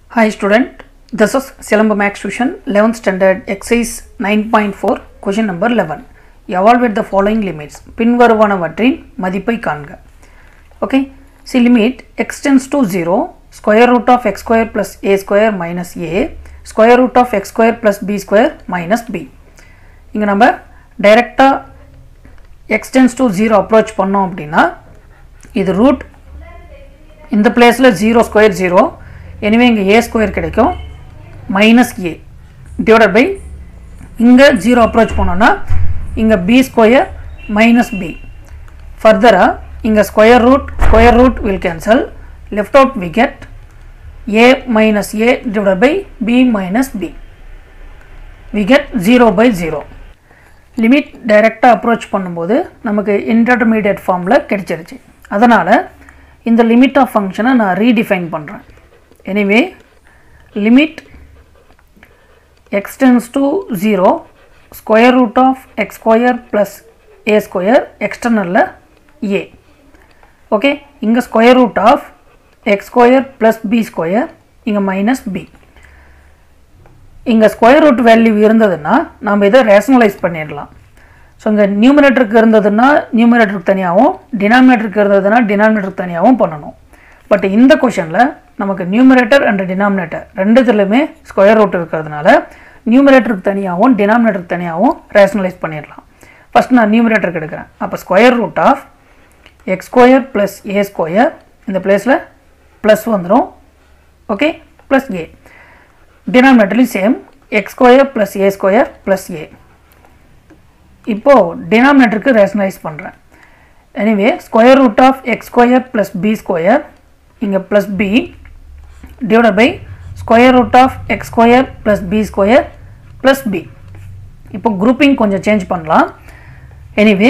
Hi student, this is Silamba Max Tuition 11th standard exercise 9.4 question number 11. Evaluate the following limits. பின்வருவனவற்றின் மதிப்பை காண்க. Okay, see limit x tends to 0 square root of x square plus a square minus a square root of x square plus b square minus b. இங்க நம்ம டைரக்டா x tends to 0 approach பண்ணோம் அப்படின்னா இது root இந்த பிளேஸில் zero square zero எனவே இங்கே ஏ ஸ்கொயர் கிடைக்கும் மைனஸ் ஏ டிவைடட் பை இங்கே ஜீரோ அப்ரோச் பண்ணோன்னா இங்கே பி ஸ்கொயர் மைனஸ் பி ஃபர்தராக இங்கே square root square root will cancel left out we get A minus A divided by B minus B we get zero by zero limit டைரெக்டாக approach பண்ணும்போது நமக்கு intermediate ஃபார்மில் கிடைச்சிருச்சு அதனால் இந்த லிமிட் ஆஃப் ஃபங்க்ஷனை நான் ரீடிஃபைன் பண்ணுறேன் anyway limit X tends to zero square root of X square plus A square எக்ஸ்டர்னலில் ஏ ஓகே இங்கே square root of X square plus B square இங்கே மைனஸ் பி இங்கே ஸ்கொயர் ரூட் வேல்யூ இருந்ததுன்னா நம்ம இதை ரேஷனலைஸ் பண்ணிடலாம் so இங்கே நியூமினேட்டருக்கு இருந்ததுன்னா நியூமினேட்டருக்கு தனியாகவும் டினாமினேட்டருக்கு இருந்ததுன்னா டினாமினேட்டருக்கு தனியாகவும் பண்ணணும் பட் இந்த கொஷனில் நமக்கு நியூமினேட்டர் அண்ட் டினாமினேட்டர் ரெண்டுத்துலையுமே ஸ்கொயர் ரூட் இருக்கிறதுனால நியூமினேட்டருக்கு தனியாகவும் டினாமினேட்டருக்கு தனியாகவும் ரேஷனலைஸ் பண்ணிடலாம் ஃபஸ்ட் நான் நியூமினேட்டருக்கு எடுக்கிறேன் அப்போ square root of X square plus A square இந்த பிளேஸில் ப்ளஸ் வந்துடும் ஓகே ப்ளஸ் ஏ டினாமினேட்டர்லையும் same X square plus A square plus A இப்போது டினாமினேட்டருக்கு ரேஷனலைஸ் பண்ணுறேன் anyway square root of X square plus B square இங்கே plus B divide by square root of X square plus B square plus B இப்போ grouping கொஞ்சம் change பண்ணலாம் anyway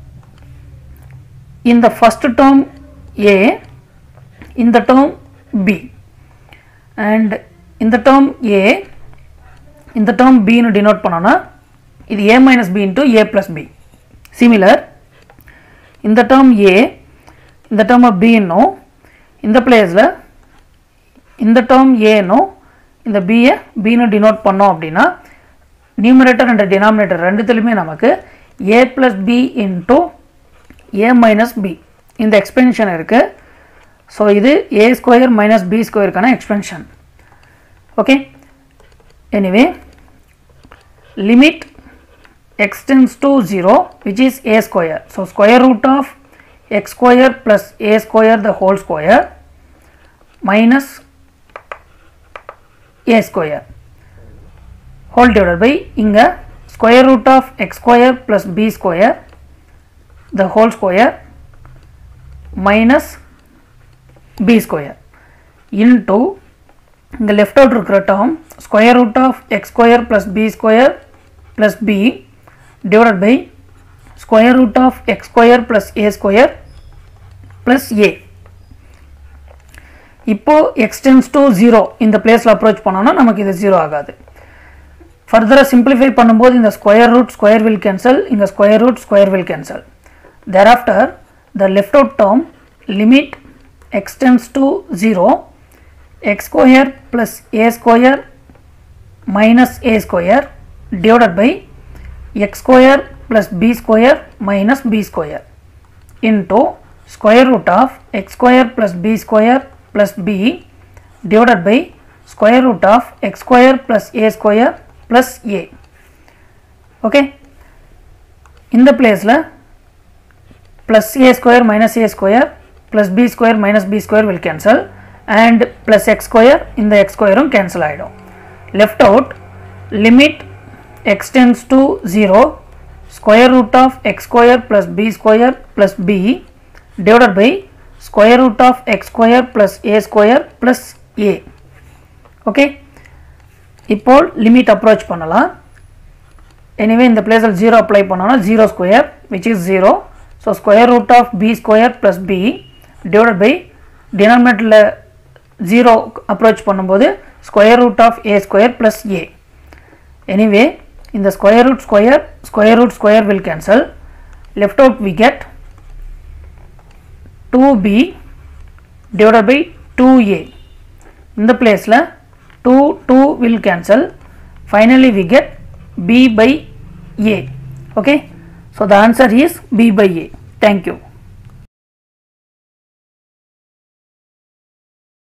இந்த first term A இந்த term B and இந்த term A இந்த term பின்னு denote பண்ணோன்னா இது A minus B into A plus B similar இந்த டேர்ம் ஏ இந்த டேர்மை பின்னும் இந்த பிளேஸில் இந்த டேர்ம் ஏனும் இந்த பியை பின்னு டினோட் பண்ணோம் அப்படின்னா நியூமரேட்டர் அண்ட் டினாமினேட்டர் ரெண்டுத்துலையுமே நமக்கு A plus B into A minus B இந்த எக்ஸ்பென்ஷன் இருக்குது ஸோ இது ஏ ஸ்கொயர் மைனஸ் பி ஸ்கொயருக்கான expansion okay anyway limit x tends to 0 which is a square. So, square root of x square plus a square the whole square minus a square whole divided by inga square root of x square plus b square the whole square minus b square into இங்கே left out இருக்கிற term square root of X square plus B square plus B divided by square root of x square plus a square plus a இப்போ x tends to 0 இந்த பிளேஸில் approach பண்ணோன்னா நமக்கு இது 0 ஆகாது ஃபர்தராக சிம்பிளிஃபை பண்ணும்போது இந்த square root square will cancel இந்த square root square will cancel thereafter the left out term limit x tends to 0 x square plus a square minus a square divided by x square plus b square minus b square into square root of x square plus b square plus b divided by square root of x square plus a square plus a okay இந்த பிளேஸில் plus a square minus a square plus b square minus b square will cancel and plus x square இந்த x square cancel ஆகிடும் left out limit x tends to 0 square root of x square plus b square plus b divided by square root of x square plus a square plus a okay இப்போ limit approach பண்ணலாம் anyway இந்த பிளேஸில் zero apply பண்ணோம்னா zero square which is zero so square root of B square plus B divided by டினாமினேட்டரில் zero approach பண்ணும்போது square root of A square plus A anyway in the square root square square root square will cancel left out we get 2b divided by 2a இந்த பிளேஸில் will cancel finally we get b by a okay so the answer is b by a thank you